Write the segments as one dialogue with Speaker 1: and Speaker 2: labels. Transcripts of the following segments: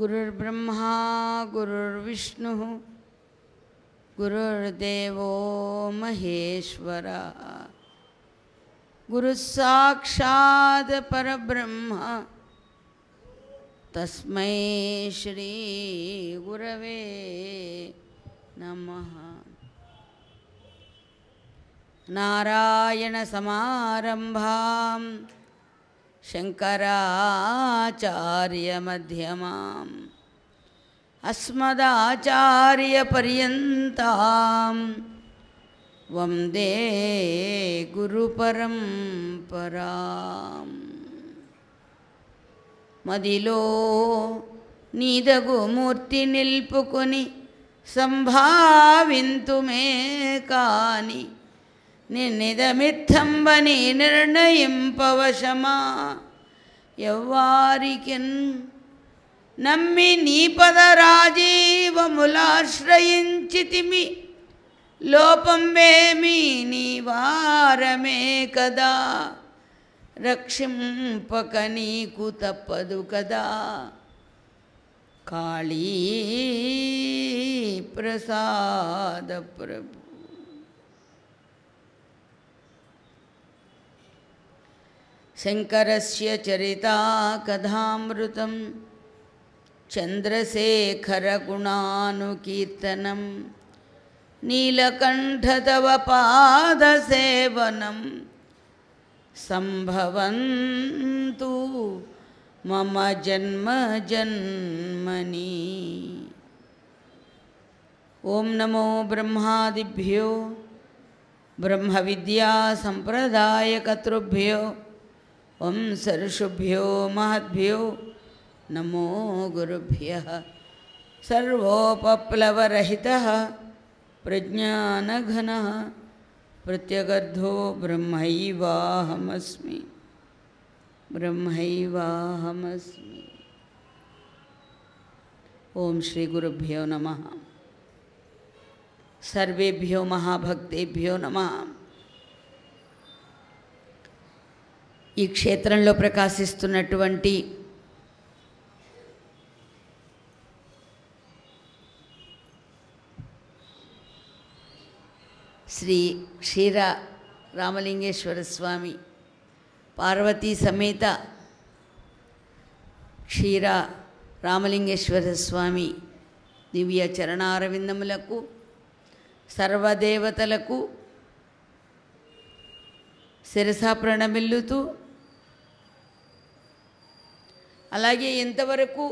Speaker 1: गुरुर्ब्रह्मा गुरुर्विष्णुः गुरुर्देवो महेश्वरः गुरुः साक्षात् परब्रह्म तस्मै श्रीगुरवे नमः नारायणसमारम्भां शङ्कराचार्यमध्यमाम् अस्मदाचार्यपर्यन्तां वन्दे गुरुपरम्पराम् మదిలో నీదగు మూర్తి నిల్పుకొని సంభావింతుమే కాని నిన్నిదమిత్తంబని నిర్ణయింపవశమా ఎవ్వారికెన్ నమ్మి నీ పదరాజీవములాశ్రయించితిమి లోపంవేమి నీ వారమే కదా రక్షింపక నీకు తప్పదు కదా కాళీ ప్రసాద ప్రభు శంకరస్య చరితా కథామృతం చంద్రశేఖరగుణానుకీర్తనం నీలకంఠ తవ పాదసేవనం సంభవంతు మమ జన్మ జన్మని ఓం నమో బ్రహ్మాదిభ్యో బ్రహ్మ విద్యా సంప్రదాయకర్తృభ్యో వంశర్షుభ్యో మహద్భ్యో నమో గురుభ్య సర్వోపప్లవరహిత ప్రజ్ఞానఘన ప్రత్యగర్ధో బ్రహ్మైవాహమస్మి బ్రహ్మైవాహమస్మి ఓం శ్రీ గురుభ్యో నమ సర్వేభ్యో మహాభక్తేభ్యో నమ ఈ క్షేత్రంలో ప్రకాశిస్తున్నటువంటి శ్రీ క్షీర రామలింగేశ్వర స్వామి పార్వతీ సమేత క్షీర రామలింగేశ్వర స్వామి దివ్య చరణారవిందములకు సర్వదేవతలకు శిరస ప్రణమిల్లుతూ అలాగే ఇంతవరకు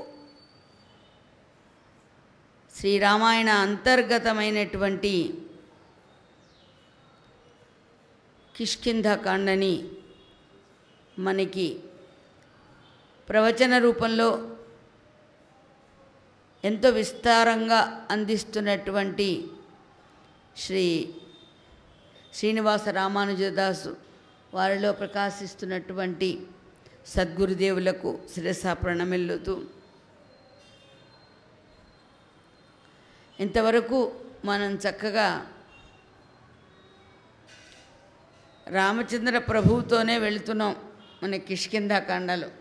Speaker 1: శ్రీరామాయణ అంతర్గతమైనటువంటి కిష్కింధకాండని మనకి ప్రవచన రూపంలో ఎంతో విస్తారంగా అందిస్తున్నటువంటి శ్రీ శ్రీనివాస రామానుజదాసు వారిలో ప్రకాశిస్తున్నటువంటి సద్గురుదేవులకు శిరస ప్రణమిల్లుతూ ఇంతవరకు మనం చక్కగా రామచంద్ర ప్రభువుతోనే వెళుతున్నాం మన కిష్కింధాకాండలో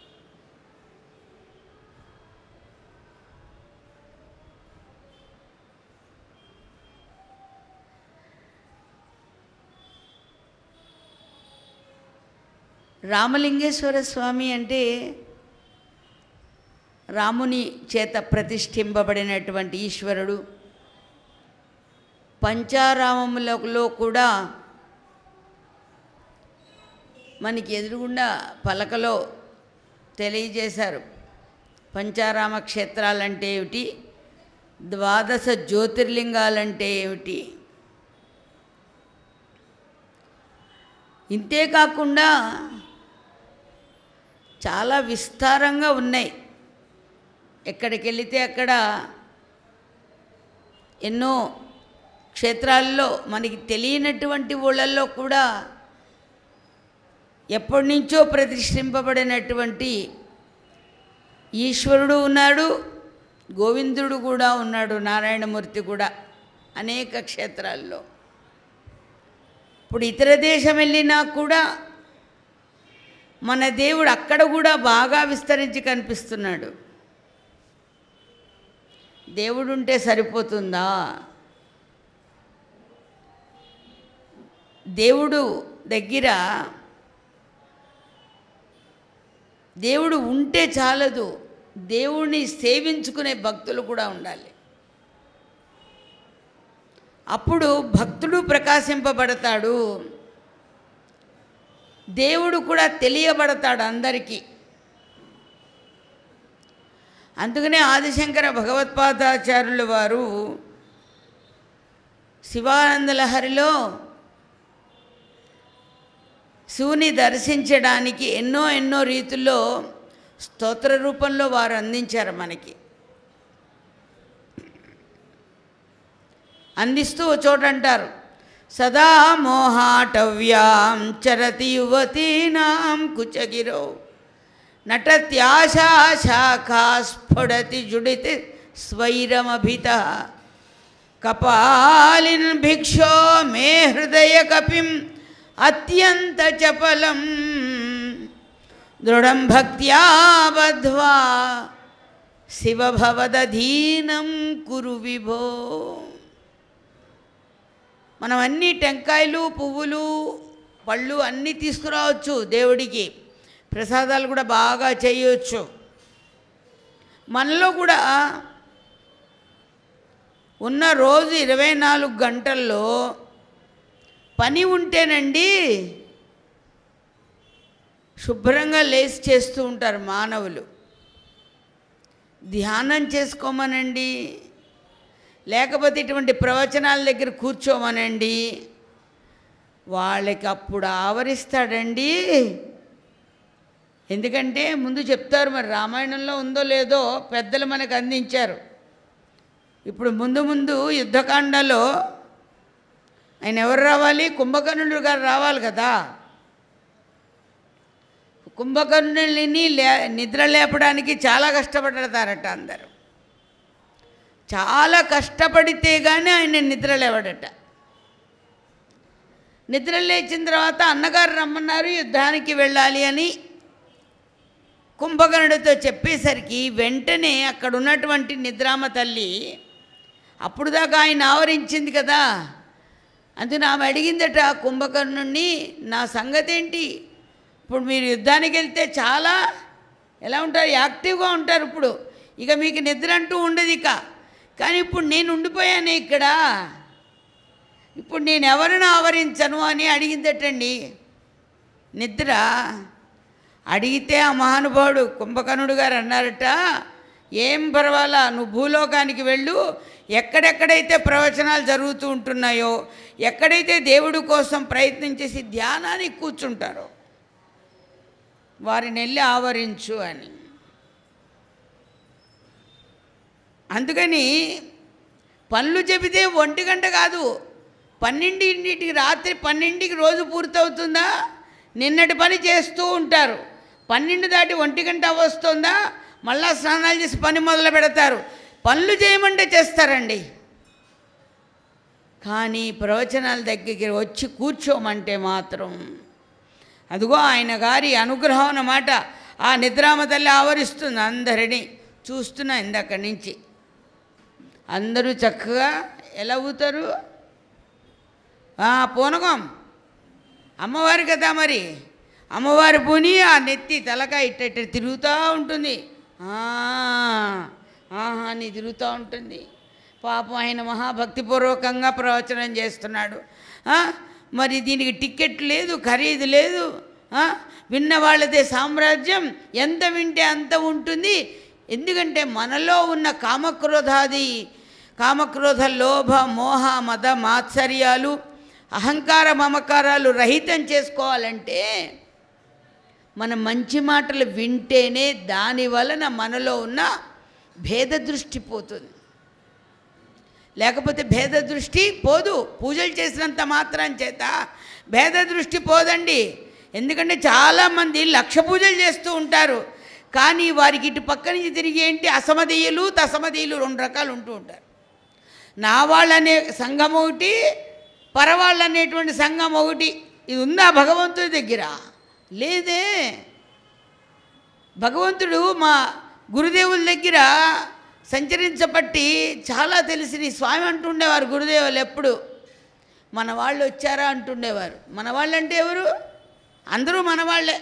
Speaker 1: రామలింగేశ్వర స్వామి అంటే రాముని చేత ప్రతిష్ఠింపబడినటువంటి ఈశ్వరుడు పంచారామములలో కూడా మనకి ఎదురుగుండా పలకలో తెలియజేశారు పంచారామ క్షేత్రాలంటే ఏమిటి ద్వాదశ జ్యోతిర్లింగాలంటే ఏమిటి ఇంతే కాకుండా చాలా విస్తారంగా ఉన్నాయి ఎక్కడికి వెళితే అక్కడ ఎన్నో క్షేత్రాల్లో మనకి తెలియనటువంటి ఊళ్ళల్లో కూడా ఎప్పటి నుంచో ప్రతిష్ఠింపబడినటువంటి ఈశ్వరుడు ఉన్నాడు గోవిందుడు కూడా ఉన్నాడు నారాయణమూర్తి కూడా అనేక క్షేత్రాల్లో ఇప్పుడు ఇతర దేశం వెళ్ళినా కూడా మన దేవుడు అక్కడ కూడా బాగా విస్తరించి కనిపిస్తున్నాడు దేవుడుంటే సరిపోతుందా దేవుడు దగ్గర దేవుడు ఉంటే చాలదు దేవుణ్ణి సేవించుకునే భక్తులు కూడా ఉండాలి అప్పుడు భక్తుడు ప్రకాశింపబడతాడు దేవుడు కూడా తెలియబడతాడు అందరికీ అందుకనే ఆదిశంకర భగవత్పాదాచార్యుల వారు శివానంద లహరిలో శివుని దర్శించడానికి ఎన్నో ఎన్నో రీతుల్లో స్తోత్ర రూపంలో వారు అందించారు మనకి అందిస్తూ ఓ చోట అంటారు సదా మోహాటవ్యాం చరతి యువతీనాం కుచగిరో నటత్యాశా శాఖా స్ఫుడతి జుడితి స్వైరమభిత కపాలిన్ భిక్షో మే హృదయ కపిం అత్యంత చపలం దృఢం భక్త్యా బద్ధ్వా శివభవదధీనం కురు విభో మనం అన్ని టెంకాయలు పువ్వులు పళ్ళు అన్నీ తీసుకురావచ్చు దేవుడికి ప్రసాదాలు కూడా బాగా చేయవచ్చు మనలో కూడా ఉన్న రోజు ఇరవై నాలుగు గంటల్లో పని ఉంటేనండి శుభ్రంగా లేచి చేస్తూ ఉంటారు మానవులు ధ్యానం చేసుకోమనండి లేకపోతే ఇటువంటి ప్రవచనాల దగ్గర కూర్చోమనండి వాళ్ళకి అప్పుడు ఆవరిస్తాడండి ఎందుకంటే ముందు చెప్తారు మరి రామాయణంలో ఉందో లేదో పెద్దలు మనకు అందించారు ఇప్పుడు ముందు ముందు యుద్ధకాండలో ఆయన ఎవరు రావాలి కుంభకర్ణుడు గారు రావాలి కదా కుంభకర్ణుని లే నిద్ర లేపడానికి చాలా కష్టపడతారట అందరూ చాలా కష్టపడితే కానీ ఆయన నిద్ర లేవడట నిద్ర లేచిన తర్వాత అన్నగారు రమ్మన్నారు యుద్ధానికి వెళ్ళాలి అని కుంభకర్ణుడితో చెప్పేసరికి వెంటనే అక్కడ ఉన్నటువంటి నిద్రామ తల్లి అప్పుడు దాకా ఆయన ఆవరించింది కదా అందుకని ఆమె అడిగిందట కుంభకర్ణుణ్ణి నా సంగతి ఏంటి ఇప్పుడు మీరు యుద్ధానికి వెళ్తే చాలా ఎలా ఉంటారు యాక్టివ్గా ఉంటారు ఇప్పుడు ఇక మీకు నిద్ర అంటూ ఉండదు ఇక కానీ ఇప్పుడు నేను ఉండిపోయాను ఇక్కడ ఇప్పుడు నేను ఎవరిని ఆవరించను అని అడిగిందటండి నిద్ర అడిగితే ఆ మహానుభావుడు కుంభకర్ణుడు గారు అన్నారట ఏం పర్వాలా నువ్వు భూలోకానికి వెళ్ళు ఎక్కడెక్కడైతే ప్రవచనాలు జరుగుతూ ఉంటున్నాయో ఎక్కడైతే దేవుడి కోసం ప్రయత్నం చేసి ధ్యానానికి కూర్చుంటారో వారిని వెళ్ళి ఆవరించు అని అందుకని పనులు చెబితే ఒంటి గంట కాదు పన్నెండింటికి రాత్రి పన్నెండుకి రోజు పూర్తవుతుందా నిన్నటి పని చేస్తూ ఉంటారు పన్నెండు దాటి ఒంటి గంట వస్తుందా మళ్ళా స్నానాలు చేసి పని మొదలు పెడతారు పనులు చేయమంటే చేస్తారండి కానీ ప్రవచనాల దగ్గరికి వచ్చి కూర్చోమంటే మాత్రం అదిగో ఆయన గారి అనుగ్రహం అన్నమాట ఆ నిద్రామ తల్లి ఆవరిస్తుంది అందరినీ చూస్తున్నా ఇందక్కడి నుంచి అందరూ చక్కగా ఎలా ఊతారు ఆ, పూనకం అమ్మవారు కదా మరి అమ్మవారి పూని ఆ నెత్తి తలకాయ ఇట్ట ఇట్ట తిరుగుతూ ఉంటుంది ఆ, ఆహా అని తిరుగుతూ ఉంటుంది పాపం ఆయన మహాభక్తిపూర్వకంగా ప్రవచనం చేస్తున్నాడు ఆ, మరి దీనికి టికెట్ లేదు ఖరీదు లేదు ఆ, విన్న వాళ్ళదే సామ్రాజ్యం ఎంత వింటే అంత ఉంటుంది ఎందుకంటే మనలో ఉన్న కామక్రోధాది కామక్రోధ లోభ మోహ మద మాత్సర్యాలు అహంకార మమకారాలు రహితం చేసుకోవాలంటే మన మంచి మాటలు వింటేనే దాని వలన మనలో ఉన్న భేద దృష్టి పోతుంది లేకపోతే భేద దృష్టి పోదు పూజలు చేసినంత మాత్రం చేత భేద దృష్టి పోదండి ఎందుకంటే చాలామంది లక్ష పూజలు చేస్తూ ఉంటారు కానీ వారికి ఇటు పక్క నుంచి తిరిగి ఏంటి అసమదీయులు తసమదీయులు రెండు రకాలు ఉంటూ ఉంటారు నా వాళ్ళనే సంఘం ఒకటి పరవాళ్ళు అనేటువంటి సంఘం ఒకటి ఇది ఉందా భగవంతుడి దగ్గర లేదే భగవంతుడు మా గురుదేవుల దగ్గర సంచరించబట్టి చాలా తెలిసి స్వామి అంటుండేవారు గురుదేవులు ఎప్పుడు మన వాళ్ళు వచ్చారా అంటుండేవారు మన వాళ్ళు అంటే ఎవరు అందరూ మన వాళ్ళే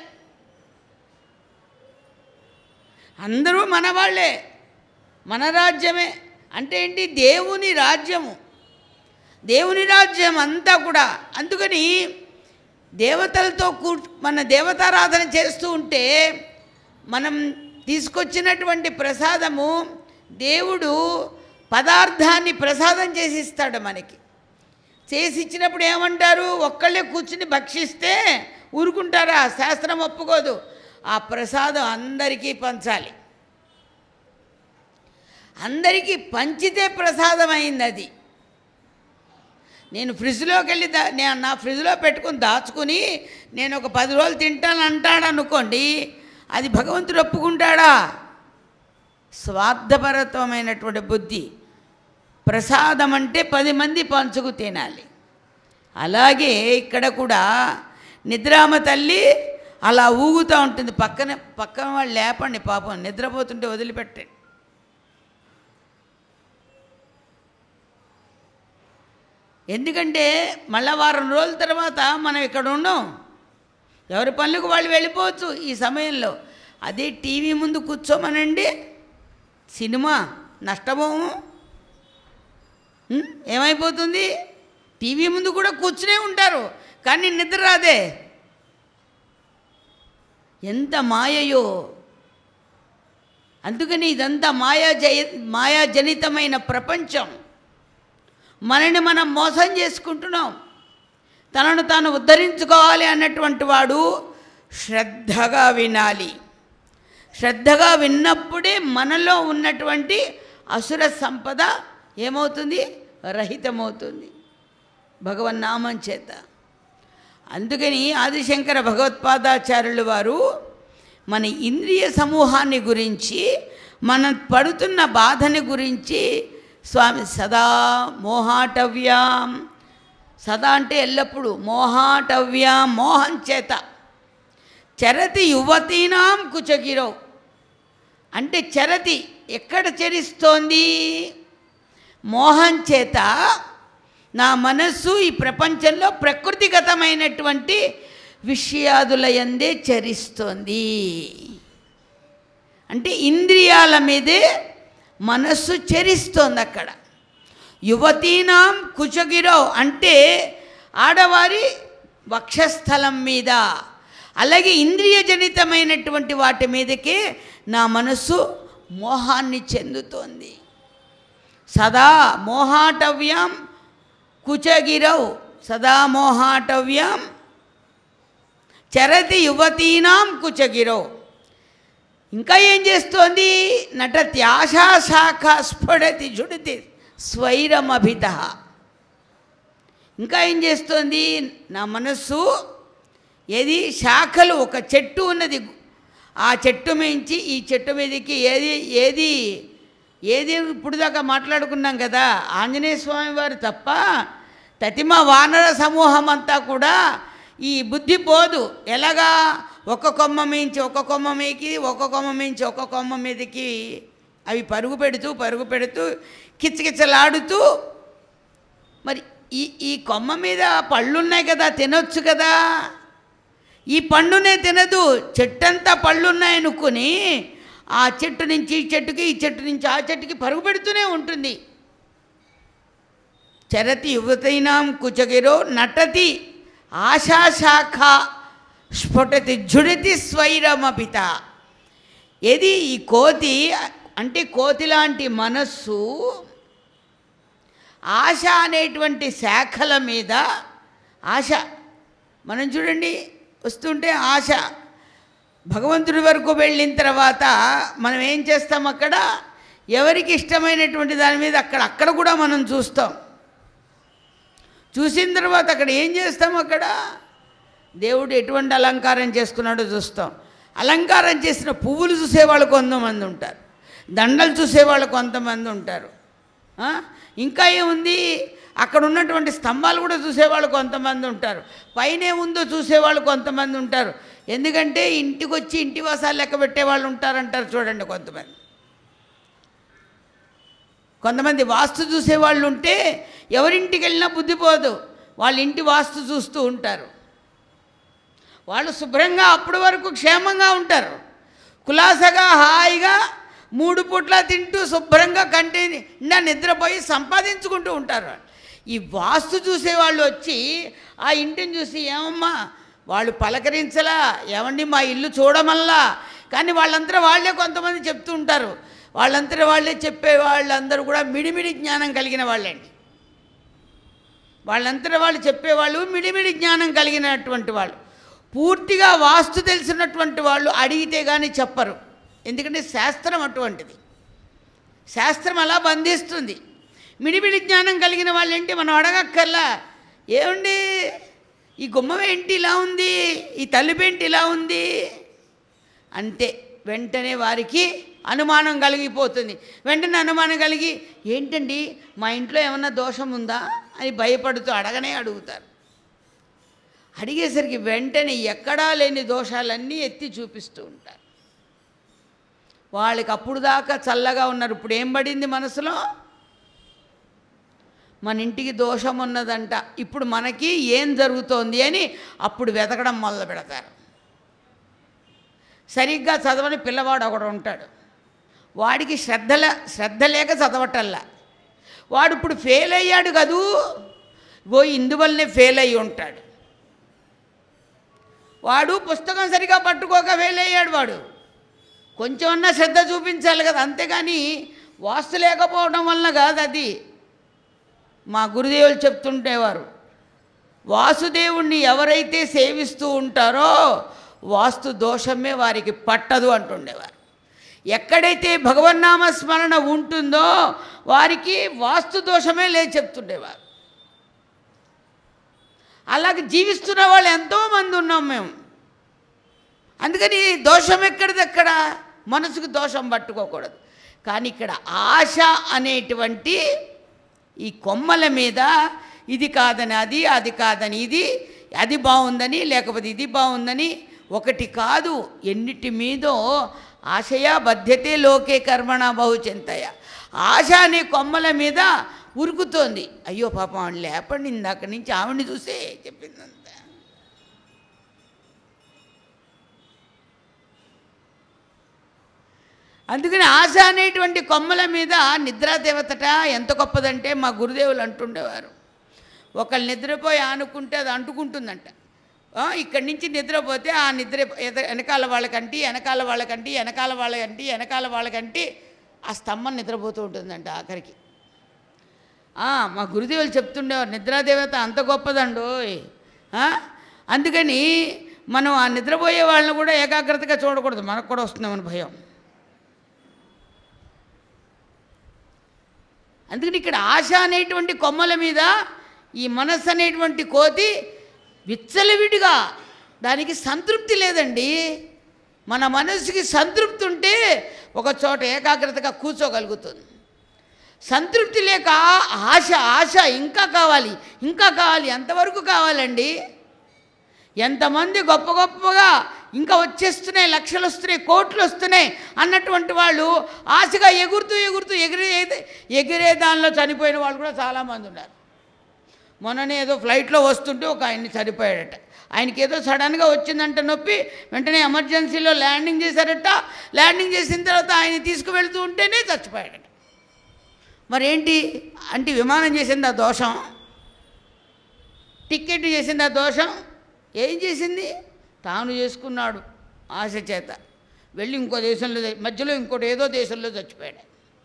Speaker 1: అందరూ మన వాళ్ళే మన రాజ్యమే అంటే ఏంటి దేవుని రాజ్యము దేవుని రాజ్యం అంతా కూడా అందుకని దేవతలతో కూ మన దేవతారాధన చేస్తూ ఉంటే మనం తీసుకొచ్చినటువంటి ప్రసాదము దేవుడు పదార్థాన్ని ప్రసాదం చేసి ఇస్తాడు మనకి చేసి ఇచ్చినప్పుడు ఏమంటారు ఒక్కళ్ళే కూర్చుని భక్షిస్తే ఊరుకుంటారా శాస్త్రం ఒప్పుకోదు ఆ ప్రసాదం అందరికీ పంచాలి అందరికీ పంచితే ప్రసాదం అయింది అది నేను ఫ్రిడ్జ్లోకి వెళ్ళి దా నేను నా ఫ్రిడ్జ్లో పెట్టుకుని దాచుకుని నేను ఒక పది రోజులు తింటాను అంటాడు అనుకోండి అది భగవంతుడు ఒప్పుకుంటాడా స్వార్థపరత్వమైనటువంటి బుద్ధి ప్రసాదం అంటే పది మంది పంచుకు తినాలి అలాగే ఇక్కడ కూడా నిద్రామ తల్లి అలా ఊగుతూ ఉంటుంది పక్కన పక్కన వాళ్ళు లేపండి పాపం నిద్రపోతుంటే వదిలిపెట్టండి ఎందుకంటే మళ్ళా వారం రోజుల తర్వాత మనం ఇక్కడ ఉండం ఎవరి పనులకు వాళ్ళు వెళ్ళిపోవచ్చు ఈ సమయంలో అదే టీవీ ముందు కూర్చోమనండి సినిమా నష్టపోము ఉం? ఏమైపోతుంది టీవీ ముందు కూడా కూర్చునే ఉంటారు కానీ నిద్ర రాదే ఎంత మాయయో అందుకని ఇదంతా మాయా జయ మాయాజనితమైన ప్రపంచం మనని మనం మోసం చేసుకుంటున్నాం తనను తాను ఉద్ధరించుకోవాలి అన్నటువంటి వాడు శ్రద్ధగా వినాలి శ్రద్ధగా విన్నప్పుడే మనలో ఉన్నటువంటి అసుర సంపద ఏమవుతుంది రహితమవుతుంది భగవన్నామం చేత అందుకని ఆదిశంకర భగవత్పాదాచార్యులు వారు మన ఇంద్రియ సమూహాన్ని గురించి మనం పడుతున్న బాధని గురించి స్వామి సదా మోహాటవ్యాం సదా అంటే ఎల్లప్పుడూ మోహాటవ్యాం మోహం చేత చరతి యువతీనాం కుచగిరవు అంటే చరతి ఎక్కడ చరిస్తోంది మోహం చేత నా మనస్సు ఈ ప్రపంచంలో ప్రకృతిగతమైనటువంటి విషయాదుల యందే చరిస్తోంది అంటే ఇంద్రియాల మీదే మనస్సు చరిస్తోంది అక్కడ యువతీనాం కుచగిరో అంటే ఆడవారి వక్షస్థలం మీద అలాగే ఇంద్రియజనితమైనటువంటి వాటి మీదకే నా మనస్సు మోహాన్ని చెందుతోంది సదా మోహాటవ్యం కుచగిరౌ సదా మోహాటవ్యం చరతి యువతీనాం కుచగిరౌ ఇంకా ఏం చేస్తోంది నటత్యాశా శాఖ స్ఫుడతి జుడితి స్వైరమభిత ఇంకా ఏం చేస్తోంది నా మనస్సు ఏది శాఖలు ఒక చెట్టు ఉన్నది ఆ చెట్టు మించి ఈ చెట్టు మీదకి ఏది ఏది ఏది ఇప్పుడు దాకా మాట్లాడుకున్నాం కదా ఆంజనేయ స్వామి వారు తప్ప తతిమ వానర సమూహం అంతా కూడా ఈ బుద్ధి పోదు ఎలాగా ఒక కొమ్మ మించి ఒక కొమ్మ మీకి ఒక కొమ్మ మించి ఒక కొమ్మ మీదకి అవి పరుగు పెడుతూ పరుగు పెడుతూ కిచకిచలాడుతూ మరి ఈ ఈ కొమ్మ మీద పళ్ళు ఉన్నాయి కదా తినొచ్చు కదా ఈ పండునే తినదు చెట్టంతా పళ్ళున్నాయనుకుని ఆ చెట్టు నుంచి ఈ చెట్టుకి ఈ చెట్టు నుంచి ఆ చెట్టుకి పరుగు పెడుతూనే ఉంటుంది చరతి యువతైనాం కుచగిరో నటతి ఆశాశాఖ స్ఫుటతి జుడితి స్వైరమపిత ఏది ఈ కోతి అంటే కోతి లాంటి మనస్సు ఆశ అనేటువంటి శాఖల మీద ఆశ మనం చూడండి వస్తుంటే ఆశ భగవంతుడి వరకు వెళ్ళిన తర్వాత మనం ఏం చేస్తాం అక్కడ ఎవరికి ఇష్టమైనటువంటి దాని మీద అక్కడ అక్కడ కూడా మనం చూస్తాం చూసిన తర్వాత అక్కడ ఏం చేస్తాం అక్కడ దేవుడు ఎటువంటి అలంకారం చేసుకున్నాడో చూస్తాం అలంకారం చేసిన పువ్వులు చూసేవాళ్ళు కొంతమంది ఉంటారు దండలు చూసేవాళ్ళు కొంతమంది ఉంటారు ఆ? ఇంకా ఏముంది అక్కడ ఉన్నటువంటి స్తంభాలు కూడా చూసేవాళ్ళు కొంతమంది ఉంటారు పైన ఏముందో చూసేవాళ్ళు కొంతమంది ఉంటారు ఎందుకంటే ఇంటికి వచ్చి ఇంటి వాసాలు లెక్క పెట్టే వాళ్ళు ఉంటారంటారు చూడండి కొంతమంది కొంతమంది వాస్తు చూసే వాళ్ళు ఉంటే ఎవరింటికి వెళ్ళినా బుద్ధి పోదు వాళ్ళ ఇంటి వాస్తు చూస్తూ ఉంటారు వాళ్ళు శుభ్రంగా అప్పటి వరకు క్షేమంగా ఉంటారు కులాసగా హాయిగా మూడు పూట్ల తింటూ శుభ్రంగా కంటి నిండా నిద్రపోయి సంపాదించుకుంటూ ఉంటారు ఈ వాస్తు చూసే వాళ్ళు వచ్చి ఆ ఇంటిని చూసి ఏమమ్మా వాళ్ళు పలకరించలా ఏమండి మా ఇల్లు చూడమల్లా కానీ వాళ్ళంతా వాళ్ళే కొంతమంది చెప్తూ ఉంటారు వాళ్ళంతా వాళ్ళే చెప్పే వాళ్ళందరూ కూడా మిడిమిడి జ్ఞానం కలిగిన వాళ్ళండి వాళ్ళంతా వాళ్ళు చెప్పేవాళ్ళు మిడిమిడి జ్ఞానం కలిగినటువంటి వాళ్ళు పూర్తిగా వాస్తు తెలిసినటువంటి వాళ్ళు అడిగితే కానీ చెప్పరు ఎందుకంటే శాస్త్రం అటువంటిది శాస్త్రం అలా బంధిస్తుంది మిడిమిడి జ్ఞానం కలిగిన వాళ్ళు ఏంటి మనం అడగక్కర్లా ఏమండి ఈ గుమ్మం ఏంటి ఇలా ఉంది ఈ తలుపేంటి ఇలా ఉంది అంతే వెంటనే వారికి అనుమానం కలిగిపోతుంది వెంటనే అనుమానం కలిగి ఏంటండి మా ఇంట్లో ఏమన్నా దోషం ఉందా అని భయపడుతూ అడగనే అడుగుతారు అడిగేసరికి వెంటనే ఎక్కడా లేని దోషాలన్నీ ఎత్తి చూపిస్తూ ఉంటారు వాళ్ళకి అప్పుడు దాకా చల్లగా ఉన్నారు ఇప్పుడు ఏం పడింది మనసులో మన ఇంటికి దోషం ఉన్నదంట ఇప్పుడు మనకి ఏం జరుగుతోంది అని అప్పుడు వెతకడం మొదలు పెడతారు సరిగ్గా చదవని పిల్లవాడు ఒకడు ఉంటాడు వాడికి శ్రద్ధల శ్రద్ధ లేక చదవటల్లా వాడు ఇప్పుడు ఫెయిల్ అయ్యాడు కదూ ఓ ఇందువల్లనే ఫెయిల్ అయ్యి ఉంటాడు వాడు పుస్తకం సరిగా పట్టుకోక ఫెయిల్ అయ్యాడు వాడు కొంచెమన్నా శ్రద్ధ చూపించాలి కదా అంతేగాని వాస్తు లేకపోవడం వలన కాదు అది మా గురుదేవులు చెప్తుంటేవారు వాసుదేవుణ్ణి ఎవరైతే సేవిస్తూ ఉంటారో వాస్తు దోషమే వారికి పట్టదు అంటుండేవారు ఎక్కడైతే భగవన్నామ స్మరణ ఉంటుందో వారికి వాస్తు దోషమే లేదు చెప్తుండేవారు అలాగే జీవిస్తున్న వాళ్ళు ఎంతోమంది ఉన్నాం మేము అందుకని దోషం ఎక్కడిది ఎక్కడ మనసుకు దోషం పట్టుకోకూడదు కానీ ఇక్కడ ఆశ అనేటువంటి ఈ కొమ్మల మీద ఇది కాదని అది అది కాదని ఇది అది బాగుందని లేకపోతే ఇది బాగుందని ఒకటి కాదు ఎన్నిటి మీదో ఆశయ బధ్యతే లోకే కర్మణ బహుచింతయ ఆశ అనే కొమ్మల మీద ఉరుకుతోంది అయ్యో పాపం ఆవిడ లేపండి ఇందాక నుంచి ఆవిడని చూసే చెప్పిందంతా అందుకని ఆశ అనేటువంటి కొమ్మల మీద నిద్రాదేవతట ఎంత గొప్పదంటే మా గురుదేవులు అంటుండేవారు ఒకళ్ళు నిద్రపోయి ఆనుకుంటే అది అంటుకుంటుందంట ఆ, ఇక్కడి నుంచి నిద్రపోతే ఆ నిద్ర ఎద- వెనకాల వాళ్ళకంటి వెనకాల వాళ్ళకంటి వెనకాల వాళ్ళకంటి వెనకాల వాళ్ళకంటి ఆ స్తంభం నిద్రపోతూ ఉంటుందంట ఆఖరికి ఆ, మా గురుదేవులు చెప్తుండేవారు నిద్రాదేవత అంత గొప్పదండోయ్ ఆ? అందుకని మనం ఆ నిద్రపోయే వాళ్ళని కూడా ఏకాగ్రతగా చూడకూడదు మనకు కూడా వస్తుందేమని భయం అందుకని ఇక్కడ ఆశ అనేటువంటి కొమ్మల మీద ఈ మనస్సు అనేటువంటి కోతి విచ్చలవిడిగా దానికి సంతృప్తి లేదండి మన మనసుకి సంతృప్తి ఉంటే ఒక చోట ఏకాగ్రతగా కూర్చోగలుగుతుంది సంతృప్తి లేక ఆశ ఆశ ఇంకా కావాలి ఇంకా కావాలి ఎంతవరకు కావాలండి ఎంతమంది గొప్ప గొప్పగా ఇంకా వచ్చేస్తున్నాయి లక్షలు వస్తున్నాయి కోట్లు వస్తున్నాయి అన్నటువంటి వాళ్ళు ఆశగా ఎగురుతూ ఎగురుతూ ఎగిరే ఎగిరే దానిలో చనిపోయిన వాళ్ళు కూడా చాలామంది ఉన్నారు మొన్ననే ఏదో ఫ్లైట్లో వస్తుంటే ఒక ఆయన్ని చనిపోయాడట ఆయనకి ఏదో సడన్గా వచ్చిందంట నొప్పి వెంటనే ఎమర్జెన్సీలో ల్యాండింగ్ చేశారట ల్యాండింగ్ చేసిన తర్వాత ఆయన తీసుకువెళ్తూ ఉంటేనే చచ్చిపోయాడట మరేంటి అంటే విమానం చేసింది ఆ దోషం టికెట్ చేసింది ఆ దోషం ఏం చేసింది తాను చేసుకున్నాడు ఆశ చేత వెళ్ళి ఇంకో దేశంలో చ- మధ్యలో ఇంకోటి ఏదో దేశంలో చచ్చిపోయాడు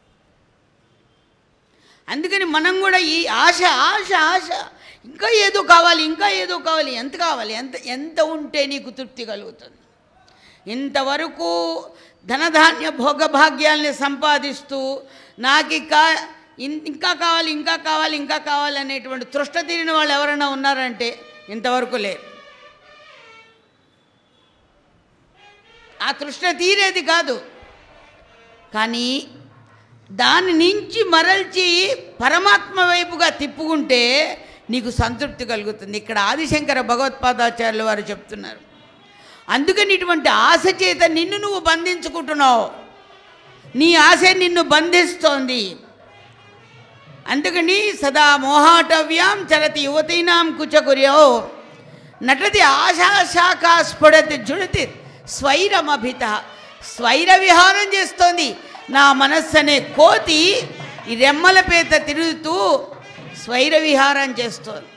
Speaker 1: అందుకని మనం కూడా ఈ ఆశ ఆశ ఆశ ఇంకా ఏదో కావాలి ఇంకా ఏదో కావాలి ఎంత కావాలి ఎంత ఎంత ఉంటే నీకు తృప్తి కలుగుతుంది ఇంతవరకు ధనధాన్య భోగభాగ్యాల్ని సంపాదిస్తూ నాకు ఇంకా ఇన్- ఇంకా కావాలి ఇంకా కావాలి ఇంకా కావాలి అనేటువంటి తృష్ట తీరిన వాళ్ళు ఎవరైనా ఉన్నారంటే ఇంతవరకు లేరు ఆ తృష్ణ తీరేది కాదు కానీ దాని నుంచి మరల్చి పరమాత్మ వైపుగా తిప్పుకుంటే నీకు సంతృప్తి కలుగుతుంది ఇక్కడ ఆదిశంకర భగవత్పాదాచార్యులు వారు చెప్తున్నారు అందుకని ఇటువంటి ఆశ చేత నిన్ను నువ్వు బంధించుకుంటున్నావు నీ ఆశ నిన్ను బంధిస్తోంది అందుకని సదా మోహాటవ్యాం చలతి యువతీనాం కుచకుర్యో నటతి ఆశాశాఖ స్ఫుడతి జుడతి స్వైరమభిత స్వైర విహారం చేస్తోంది నా మనస్సు అనే కోతి ఈ రెమ్మల పేత తిరుగుతూ స్వైర విహారం చేస్తోంది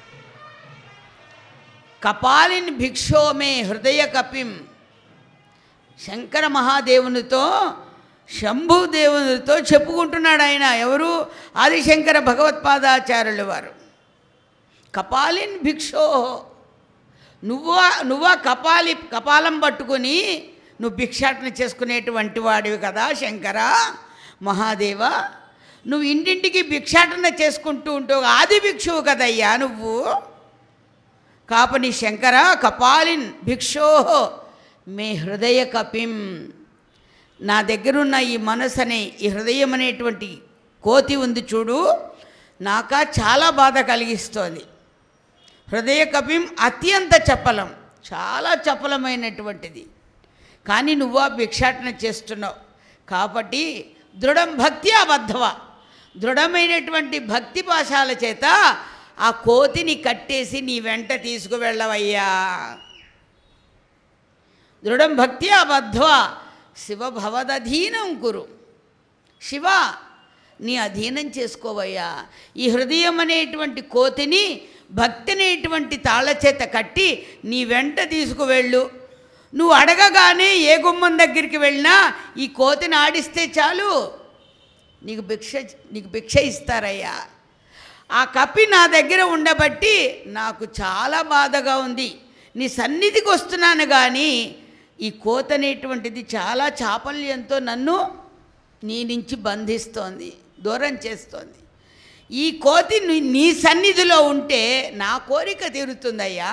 Speaker 1: కపాలిన్ భిక్షోమే హృదయ కపిం శంకర మహాదేవునితో శంభుదేవునితో చెప్పుకుంటున్నాడు ఆయన ఎవరు ఆదిశంకర భగవత్పాదాచార్యులు వారు కపాలిన్ భిక్షో నువ్వా నువ్వా కపాలి కపాలం పట్టుకొని నువ్వు భిక్షాటన చేసుకునేటువంటి వాడివి కదా శంకర మహాదేవ నువ్వు ఇంటింటికి భిక్షాటన చేసుకుంటూ ఉంటావు ఆది భిక్షువు కదయ్యా నువ్వు కాపని శంకర కపాలిన్ భిక్షో మే హృదయ కపిం నా దగ్గరున్న ఈ మనసు అనే ఈ హృదయం అనేటువంటి కోతి ఉంది చూడు నాకా చాలా బాధ కలిగిస్తోంది హృదయ కపిం అత్యంత చపలం చాలా చపలమైనటువంటిది కానీ నువ్వు ఆ భిక్షాటన చేస్తున్నావు కాబట్టి దృఢం భక్తి అబద్ధవ దృఢమైనటువంటి భక్తి పాశాల చేత ఆ కోతిని కట్టేసి నీ వెంట తీసుకువెళ్ళవయ్యా దృఢం భక్తి అబద్ధవ శివ భవదధీనం కురు శివ నీ అధీనం చేసుకోవయ్యా ఈ హృదయం అనేటువంటి కోతిని భక్తి అనేటువంటి తాళ చేత కట్టి నీ వెంట తీసుకువెళ్ళు నువ్వు అడగగానే ఏ గుమ్మం దగ్గరికి వెళ్ళినా ఈ కోతిని ఆడిస్తే చాలు నీకు భిక్ష నీకు భిక్ష ఇస్తారయ్యా ఆ కప్పి నా దగ్గర ఉండబట్టి నాకు చాలా బాధగా ఉంది నీ సన్నిధికి వస్తున్నాను కానీ ఈ కోత అనేటువంటిది చాలా చాపల్యంతో నన్ను నీ నుంచి బంధిస్తోంది దూరం చేస్తోంది ఈ కోతి నీ- నీ సన్నిధిలో ఉంటే నా కోరిక తీరుతుందయ్యా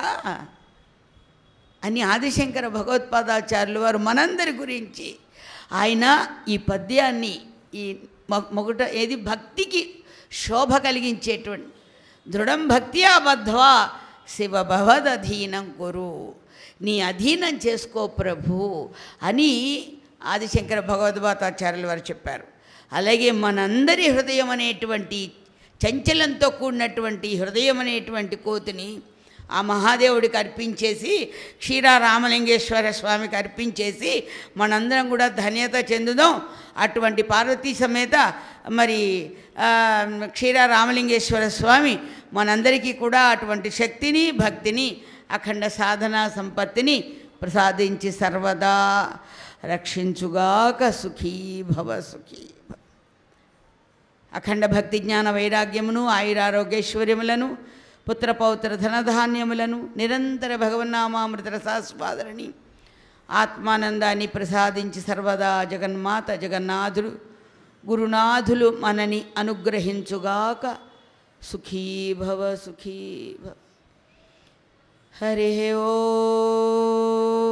Speaker 1: అని ఆదిశంకర భగవత్పాదాచార్యులు వారు మనందరి గురించి ఆయన ఈ పద్యాన్ని ఈ మొ- మొగట ఏది భక్తికి శోభ కలిగించేటువంటి దృఢం భక్తి అబద్ధవా శివ భవదధీనం కురు నీ అధీనం చేసుకో ప్రభు అని ఆదిశంకర భగవద్గీతాచార్యులు వారు చెప్పారు అలాగే మనందరి హృదయం అనేటువంటి చంచలంతో కూడినటువంటి హృదయం అనేటువంటి కోతిని ఆ మహాదేవుడికి అర్పించేసి క్షీరారామలింగేశ్వర స్వామికి అర్పించేసి మనందరం కూడా ధన్యత చెందుదాం అటువంటి పార్వతీ సమేత మరి ఆ, క్షీరారామలింగేశ్వర స్వామి మనందరికీ కూడా అటువంటి శక్తిని భక్తిని అఖండ సాధన సంపత్తిని ప్రసాదించి సర్వదా రక్షించుగాక సుఖీ భవ సుఖీ భవ. అఖండ భక్తి జ్ఞాన వైరాగ్యమును ఆయురారోగ్యైశ్వర్యములను పుత్రపౌత్ర ధనధాన్యములను నిరంతర భగవన్నామామృత రసాస్వాదరని ఆత్మానందాన్ని ప్రసాదించి సర్వదా జగన్మాత జగన్నాథుడు గురునాథులు మనని అనుగ్రహించుగాక సుఖీ భవ సుఖీ భవ హరి ఓ